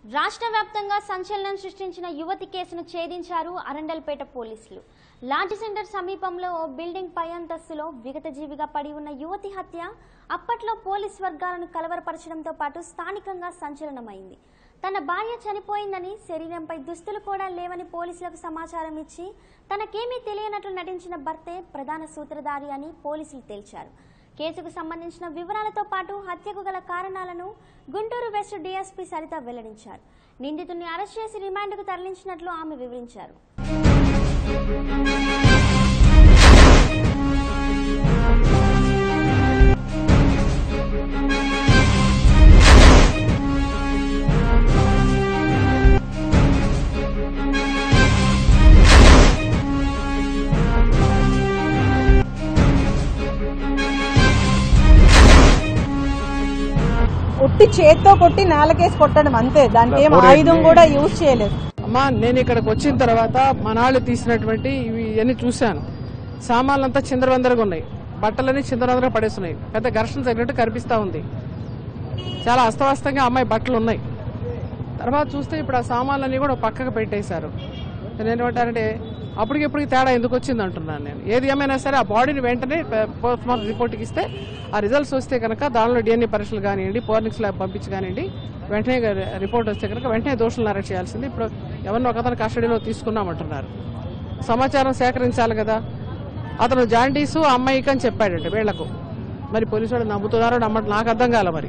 రాష్ట్ర వ్యాప్తంగా సంచలనం సృష్టించిన యువతి కేసును ఛేదించారు అరండల్పేట పోలీసులు లాంటి సెంటర్ సమీపంలో ఓ బిల్డింగ్ పై అంతస్తులో విగతజీవిగా పడి ఉన్న యువతి హత్య అప్పట్లో పోలీస్ వర్గాలను కలవరపరచడంతో పాటు స్థానికంగా సంచలనమైంది తన భార్య చనిపోయిందని శరీరంపై దుస్తులు కూడా లేవని పోలీసులకు సమాచారం ఇచ్చి తనకేమీ తెలియనట్లు నటించిన భర్తే ప్రధాన సూత్రధారి అని పోలీసులు తేల్చారు కేసుకు సంబంధించిన వివరాలతో పాటు హత్యకు గల కారణాలను గుంటూరు వెస్ట్ డీఎస్పీ సరిత వెల్లడించారు నిందితుడిని అరెస్ట్ చేసి రిమాండ్కు తరలించినట్లు ఆమె వివరించారు ఉట్టి చేత్తో కొట్టి నేలకేసి కొట్టడం అంతే దానికి ఏం ఆయుధం కూడా యూజ్ చేయలేదు అమ్మా నేను ఇక్కడికి వచ్చిన తర్వాత మనాళ్ళు తీసినటువంటి ఇవి ఇవన్నీ చూశాను సామాన్లంతా చిందరవందరగా ఉన్నాయి బట్టలన్నీ చిందరవందరగా పడేస్తున్నాయి పెద్ద ఘర్షణ జరిగినట్టు కనిపిస్తా ఉంది చాలా అస్తవ్యస్తంగా అమ్మాయి బట్టలు ఉన్నాయి తర్వాత చూస్తే ఇప్పుడు ఆ సామాన్లన్నీ కూడా పక్కకు పెట్టేశారు నేను ఏమంటానంటే అప్పటికిప్పటికి తేడా ఎందుకు వచ్చింది అంటున్నాను నేను ఏది ఏమైనా సరే ఆ బాడీని వెంటనే పోస్ట్ మార్టం రిపోర్ట్కి ఇస్తే ఆ రిజల్ట్స్ వస్తే కనుక దానిలో డిఎన్ఏ పరీక్షలు కానివ్వండి పోర్నిక్స్ ల్యాబ్ పంపించి కానివ్వండి వెంటనే రిపోర్ట్ వస్తే కనుక వెంటనే దోషులను అరెస్ట్ చేయాల్సింది ఇప్పుడు ఎవరినో ఒకతను కస్టడీలో తీసుకున్నామంటున్నారు సమాచారం సేకరించాలి కదా అతను జాండీసు అమ్మాయికి అని చెప్పాడంట వీళ్లకు మరి పోలీసు వాడు నమ్ముతున్నారో నమ్మటం నాకు అర్థం కాల మరి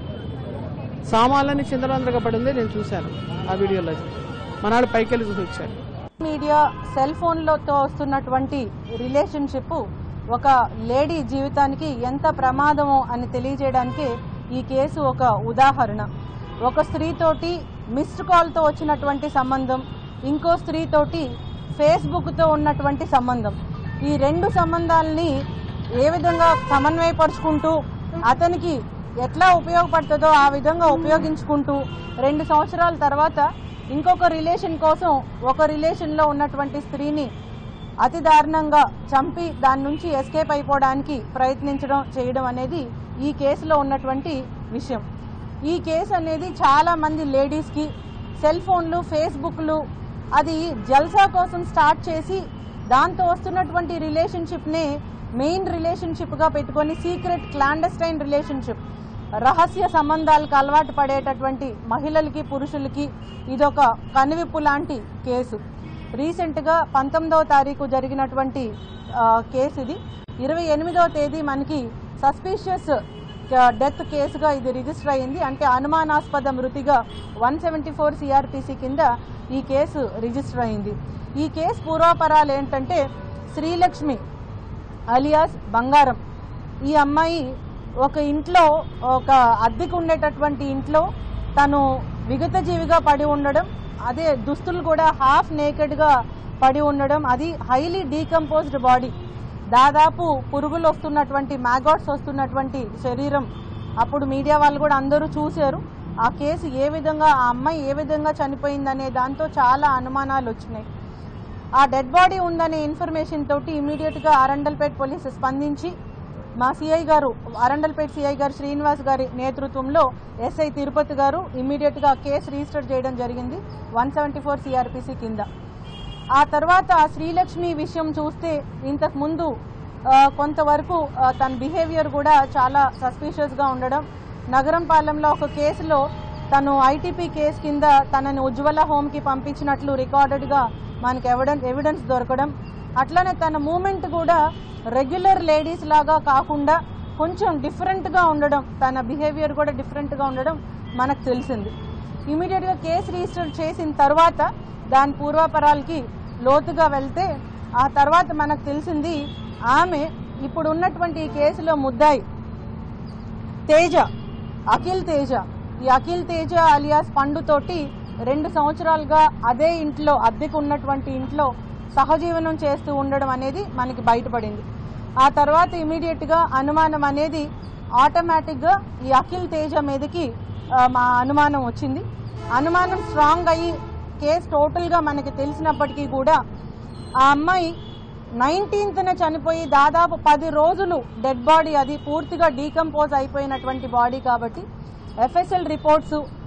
సామాన్లన్నీ చిందరవందరగా పడి ఉంది నేను చూశాను ఆ వీడియోలో మనాడు పైకి వెళ్ళి చూసి వచ్చాను మీడియా సెల్ ఫోన్లతో వస్తున్నటువంటి రిలేషన్షిప్ ఒక లేడీ జీవితానికి ఎంత ప్రమాదమో అని తెలియజేయడానికి ఈ కేసు ఒక ఉదాహరణ ఒక స్త్రీతోటి మిస్డ్ కాల్తో వచ్చినటువంటి సంబంధం ఇంకో స్త్రీతోటి ఫేస్బుక్తో ఉన్నటువంటి సంబంధం ఈ రెండు సంబంధాలని ఏ విధంగా సమన్వయపరుచుకుంటూ అతనికి ఎట్లా ఉపయోగపడుతుందో ఆ విధంగా ఉపయోగించుకుంటూ రెండు సంవత్సరాల తర్వాత ఇంకొక రిలేషన్ కోసం ఒక రిలేషన్లో ఉన్నటువంటి స్త్రీని అతి దారుణంగా చంపి దాని నుంచి ఎస్కేప్ అయిపోవడానికి ప్రయత్నించడం చేయడం అనేది ఈ కేసులో ఉన్నటువంటి విషయం ఈ కేసు అనేది చాలా మంది లేడీస్కి సెల్ ఫోన్లు ఫేస్బుక్లు అది జల్సా కోసం స్టార్ట్ చేసి దాంతో వస్తున్నటువంటి రిలేషన్షిప్నే మెయిన్ రిలేషన్షిప్గా పెట్టుకొని సీక్రెట్ క్లాండస్టైన్ రిలేషన్షిప్ రహస్య సంబంధాలకు అలవాటు పడేటటువంటి మహిళలకి పురుషులకి ఇదొక కనువిప్పు లాంటి కేసు రీసెంట్గా పంతొమ్మిదవ తారీఖు జరిగినటువంటి ఆ, కేసు ఇది ఇరవై ఎనిమిదవ తేదీ మనకి సస్పీషియస్ డెత్ కేసుగా ఇది రిజిస్టర్ అయింది అంటే అనుమానాస్పద మృతిగా వన్ సెవెంటీ ఫోర్ సిఆర్పిసి కింద ఈ కేసు రిజిస్టర్ అయింది ఈ కేసు పూర్వాపరాలు ఏంటంటే శ్రీలక్ష్మి అలియాస్ బంగారం ఈ అమ్మాయి ఒక ఇంట్లో ఒక అద్దెకు ఉండేటటువంటి ఇంట్లో తను విగత జీవిగా పడి ఉండడం అదే దుస్తులు కూడా హాఫ్ నేకెడ్గా పడి ఉండడం అది హైలీ డీకంపోజ్డ్ బాడీ దాదాపు పురుగులు వస్తున్నటువంటి మ్యాగాట్స్ వస్తున్నటువంటి శరీరం అప్పుడు మీడియా వాళ్ళు కూడా అందరూ చూశారు ఆ కేసు ఏ విధంగా ఆ అమ్మాయి ఏ విధంగా చనిపోయిందనే దాంతో చాలా అనుమానాలు వచ్చినాయి ఆ డెడ్ బాడీ ఉందనే ఇన్ఫర్మేషన్ తోటి ఇమీడియట్ గా అరండల్పేట్ పోలీసు స్పందించి మా సిఐ గారు అరండల్పేట్ సిఐ గారు శ్రీనివాస్ గారి నేతృత్వంలో ఎస్ఐ తిరుపతి గారు ఇమీడియట్ గా కేసు రిజిస్టర్ చేయడం జరిగింది వన్ సెవెంటీ ఫోర్ సిఆర్పిసి కింద ఆ తర్వాత ఆ శ్రీలక్ష్మి విషయం చూస్తే ఇంతకు ముందు ఆ, కొంతవరకు ఆ, తన బిహేవియర్ కూడా చాలా సస్పీషియస్ గా ఉండడం నగరం పాలెంలో ఒక కేసులో తను ఐటీపీ కేసు కింద తనని ఉజ్వల హోమ్ కి పంపించినట్లు రికార్డెడ్ గా మనకి ఎవిడెన్స్ ఎవిడెన్స్ దొరకడం అట్లనే తన మూమెంట్ కూడా రెగ్యులర్ లేడీస్ లాగా కాకుండా కొంచెం డిఫరెంట్ గా ఉండడం తన బిహేవియర్ కూడా డిఫరెంట్ గా ఉండడం మనకు తెలిసింది ఇమీడియట్ గా కేసు రిజిస్టర్ చేసిన తర్వాత దాని పూర్వాపరాలకి లోతుగా వెళ్తే ఆ తర్వాత మనకు తెలిసింది ఆమె ఇప్పుడు ఉన్నటువంటి ఈ కేసులో ముద్దాయి తేజ అఖిల్ తేజ ఈ అఖిల్ తేజ అలియాస్ పండుతోటి రెండు సంవత్సరాలుగా అదే ఇంట్లో అద్దెకు ఉన్నటువంటి ఇంట్లో సహజీవనం చేస్తూ ఉండడం అనేది మనకి బయటపడింది ఆ తర్వాత ఇమీడియట్ గా అనుమానం అనేది ఆటోమేటిక్ గా ఈ అఖిల్ తేజ మీదకి ఆ, మా అనుమానం వచ్చింది అనుమానం స్ట్రాంగ్ అయ్యి కేసు టోటల్ గా మనకి తెలిసినప్పటికీ కూడా ఆ అమ్మాయి నైన్టీన్త్న చనిపోయి దాదాపు పది రోజులు డెడ్ బాడీ అది పూర్తిగా డీకంపోజ్ అయిపోయినటువంటి బాడీ కాబట్టి ఎఫ్ఎస్ఎల్ రిపోర్ట్స్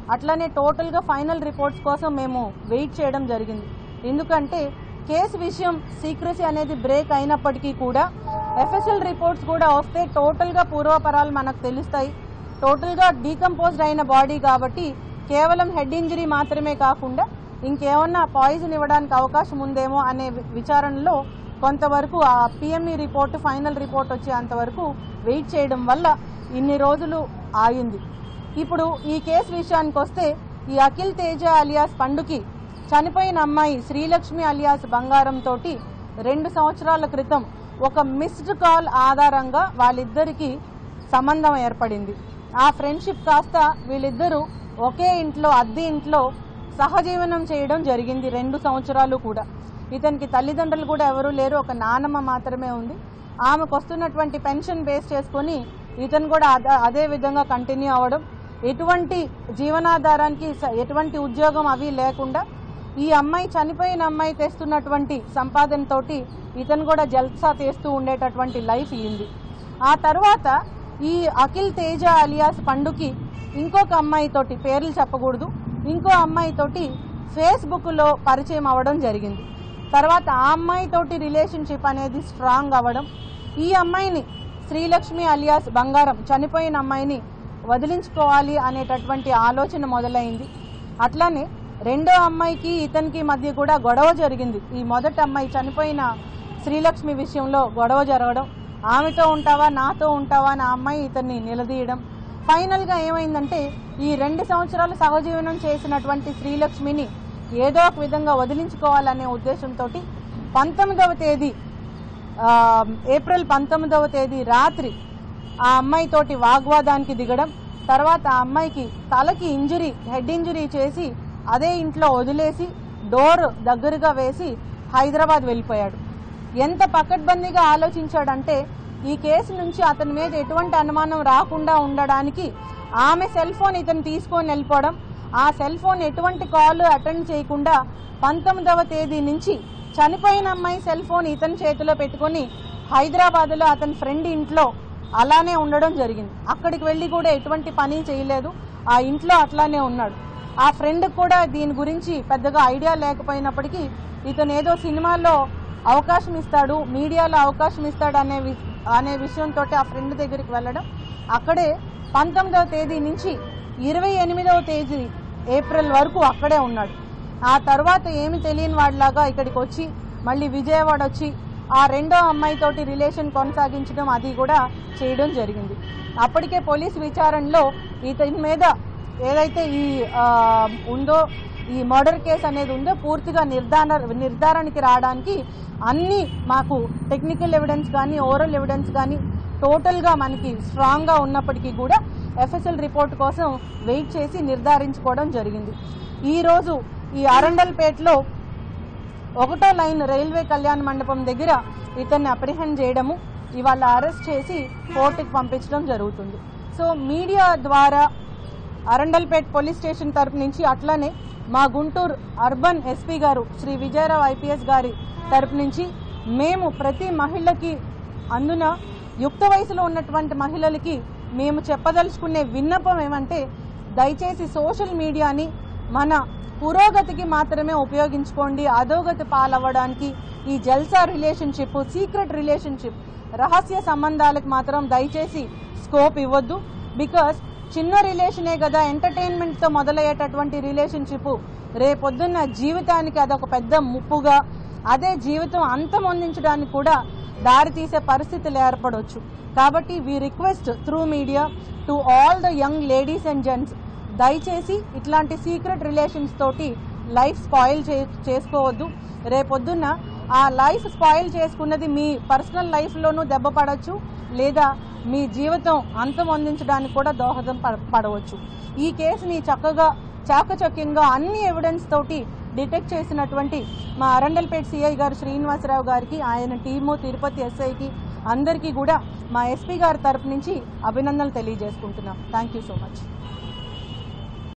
అట్లానే టోటల్గా ఫైనల్ రిపోర్ట్స్ కోసం మేము వెయిట్ చేయడం జరిగింది ఎందుకంటే కేసు విషయం సీక్రసీ అనేది బ్రేక్ అయినప్పటికీ కూడా ఎఫ్ఎస్ఎల్ రిపోర్ట్స్ కూడా వస్తే టోటల్గా పూర్వపరాలు మనకు తెలుస్తాయి టోటల్గా డీకంపోజ్డ్ అయిన బాడీ కాబట్టి కేవలం హెడ్ ఇంజరీ మాత్రమే కాకుండా ఇంకేమన్నా పాయిజన్ ఇవ్వడానికి అవకాశం ఉందేమో అనే వి- విచారణలో కొంతవరకు ఆ పిఎంఈ రిపోర్ట్ ఫైనల్ రిపోర్ట్ వచ్చేంతవరకు వెయిట్ చేయడం వల్ల ఇన్ని రోజులు ఆగింది ఇప్పుడు ఈ కేసు విషయానికి వస్తే ఈ అఖిల్ తేజ అలియాస్ పండుకి చనిపోయిన అమ్మాయి శ్రీలక్ష్మి అలియాస్ బంగారం తోటి రెండు సంవత్సరాల క్రితం ఒక మిస్డ్ కాల్ ఆధారంగా వాళ్ళిద్దరికి సంబంధం ఏర్పడింది ఆ ఫ్రెండ్షిప్ కాస్త వీళ్ళిద్దరూ ఒకే ఇంట్లో అద్దె ఇంట్లో సహజీవనం చేయడం జరిగింది రెండు సంవత్సరాలు కూడా ఇతనికి తల్లిదండ్రులు కూడా ఎవరూ లేరు ఒక నానమ్మ మాత్రమే ఉంది ఆమెకు వస్తున్నటువంటి పెన్షన్ బేస్ చేసుకొని ఇతను కూడా అద- అదే విధంగా కంటిన్యూ అవ్వడం ఎటువంటి జీవనాధారానికి స- ఎటువంటి ఉద్యోగం అవి లేకుండా ఈ అమ్మాయి చనిపోయిన అమ్మాయి తెస్తున్నటువంటి సంపాదనతోటి ఇతను కూడా జల్సా తీస్తూ ఉండేటటువంటి లైఫ్ ఇయింది ఆ తర్వాత ఈ అఖిల్ తేజ అలియాస్ పండుకి ఇంకొక అమ్మాయితోటి పేర్లు చెప్పకూడదు ఇంకో అమ్మాయితోటి ఫేస్బుక్లో పరిచయం అవ్వడం జరిగింది తర్వాత ఆ అమ్మాయితోటి రిలేషన్షిప్ అనేది స్ట్రాంగ్ అవ్వడం ఈ అమ్మాయిని శ్రీలక్ష్మి అలియాస్ బంగారం చనిపోయిన అమ్మాయిని వదిలించుకోవాలి అనేటటువంటి ఆలోచన మొదలైంది అట్లానే రెండో అమ్మాయికి ఇతనికి మధ్య కూడా గొడవ జరిగింది ఈ మొదటి అమ్మాయి చనిపోయిన శ్రీలక్ష్మి విషయంలో గొడవ జరగడం ఆమెతో ఉంటావా నాతో ఉంటావా అని ఆ అమ్మాయి ఇతన్ని నిలదీయడం ఫైనల్గా ఏమైందంటే ఈ రెండు సంవత్సరాలు సహజీవనం చేసినటువంటి శ్రీలక్ష్మిని ఏదో ఒక విధంగా వదిలించుకోవాలనే ఉద్దేశంతో పంతొమ్మిదవ తేదీ ఆ, ఏప్రిల్ పంతొమ్మిదవ తేదీ రాత్రి ఆ అమ్మాయితోటి వాగ్వాదానికి దిగడం తర్వాత ఆ అమ్మాయికి తలకి ఇంజరీ హెడ్ ఇంజరీ చేసి అదే ఇంట్లో వదిలేసి డోర్ దగ్గరగా వేసి హైదరాబాద్ వెళ్ళిపోయాడు ఎంత పకడ్బందీగా ఆలోచించాడంటే ఈ కేసు నుంచి అతని మీద ఎటువంటి అనుమానం రాకుండా ఉండడానికి ఆమె సెల్ ఫోన్ ఇతను తీసుకొని వెళ్ళిపోవడం ఆ సెల్ ఫోన్ ఎటువంటి కాల్ అటెండ్ చేయకుండా పంతొమ్మిదవ తేదీ నుంచి చనిపోయిన అమ్మాయి సెల్ ఫోన్ ఇతని చేతిలో పెట్టుకొని హైదరాబాద్లో అతని ఫ్రెండ్ ఇంట్లో అలానే ఉండడం జరిగింది అక్కడికి వెళ్ళి కూడా ఎటువంటి పని చేయలేదు ఆ ఇంట్లో అట్లానే ఉన్నాడు ఆ ఫ్రెండ్ కూడా దీని గురించి పెద్దగా ఐడియా లేకపోయినప్పటికీ ఇతను ఏదో సినిమాల్లో అవకాశం ఇస్తాడు మీడియాలో అవకాశం ఇస్తాడు అనే వి- అనే విషయంతో ఆ ఫ్రెండ్ దగ్గరికి వెళ్ళడం అక్కడే పంతొమ్మిదవ తేదీ నుంచి ఇరవై ఎనిమిదవ తేదీ ఏప్రిల్ వరకు అక్కడే ఉన్నాడు ఆ తర్వాత ఏమి తెలియని వాడిలాగా ఇక్కడికి వచ్చి మళ్ళీ విజయవాడ వచ్చి ఆ రెండో అమ్మాయితోటి రిలేషన్ కొనసాగించడం అది కూడా చేయడం జరిగింది అప్పటికే పోలీస్ విచారణలో ఇతని మీద ఏదైతే ఈ ఆ, ఉందో ఈ మర్డర్ కేసు అనేది ఉందో పూర్తిగా నిర్ధారణ నిర్ధారణకి రావడానికి అన్ని మాకు టెక్నికల్ ఎవిడెన్స్ కానీ ఓరల్ ఎవిడెన్స్ కానీ టోటల్గా మనకి స్ట్రాంగ్గా ఉన్నప్పటికీ కూడా ఎఫ్ఎస్ఎల్ రిపోర్ట్ కోసం వెయిట్ చేసి నిర్ధారించుకోవడం జరిగింది ఈరోజు ఈ అరండల్పేటలో ఒకటో లైన్ రైల్వే కళ్యాణ మండపం దగ్గర ఇతన్ని అప్రిహెండ్ చేయడము ఇవాళ అరెస్ట్ చేసి కోర్టుకి పంపించడం జరుగుతుంది సో మీడియా ద్వారా అరండల్పేట్ పోలీస్ స్టేషన్ తరపు నుంచి అట్లానే మా గుంటూరు అర్బన్ ఎస్పీ గారు శ్రీ విజయరావు ఐపీఎస్ గారి తరపు నుంచి మేము ప్రతి మహిళకి అందున యుక్త వయసులో ఉన్నటువంటి మహిళలకి మేము చెప్పదలుచుకునే విన్నపం ఏమంటే దయచేసి సోషల్ మీడియాని మన పురోగతికి మాత్రమే ఉపయోగించుకోండి అధోగతి పాలవ్వడానికి ఈ జల్సా రిలేషన్షిప్ సీక్రెట్ రిలేషన్షిప్ రహస్య సంబంధాలకు మాత్రం దయచేసి స్కోప్ ఇవ్వద్దు బికాస్ చిన్న రిలేషనే కదా ఎంటర్టైన్మెంట్తో మొదలయ్యేటటువంటి రిలేషన్షిప్ రేపొద్దున్న జీవితానికి అదొక పెద్ద ముప్పుగా అదే జీవితం అంతమొందించడానికి కూడా దారి తీసే పరిస్థితులు ఏర్పడవచ్చు కాబట్టి we request through media to all the young ladies and gents దయచేసి ఇట్లాంటి సీక్రెట్ రిలేషన్స్ తోటి లైఫ్ స్పాయిల్ చే చేసుకోవద్దు రేపొద్దున్న ఆ లైఫ్ స్పాయిల్ చేసుకున్నది మీ పర్సనల్ లైఫ్లోనూ దెబ్బ పడవచ్చు లేదా మీ జీవితం అంతం అందించడానికి కూడా దోహదం పడ- పడవచ్చు ఈ కేసుని చక్కగా చాకచక్యంగా అన్ని ఎవిడెన్స్ తోటి డిటెక్ట్ చేసినటువంటి మా అరండల్పేట్ సిఐ గారు శ్రీనివాసరావు గారికి ఆయన టీము తిరుపతి ఎస్ఐకి అందరికీ కూడా మా ఎస్పీ గారి తరపు నుంచి అభినందనలు తెలియజేసుకుంటున్నాం థ్యాంక్ యూ సో మచ్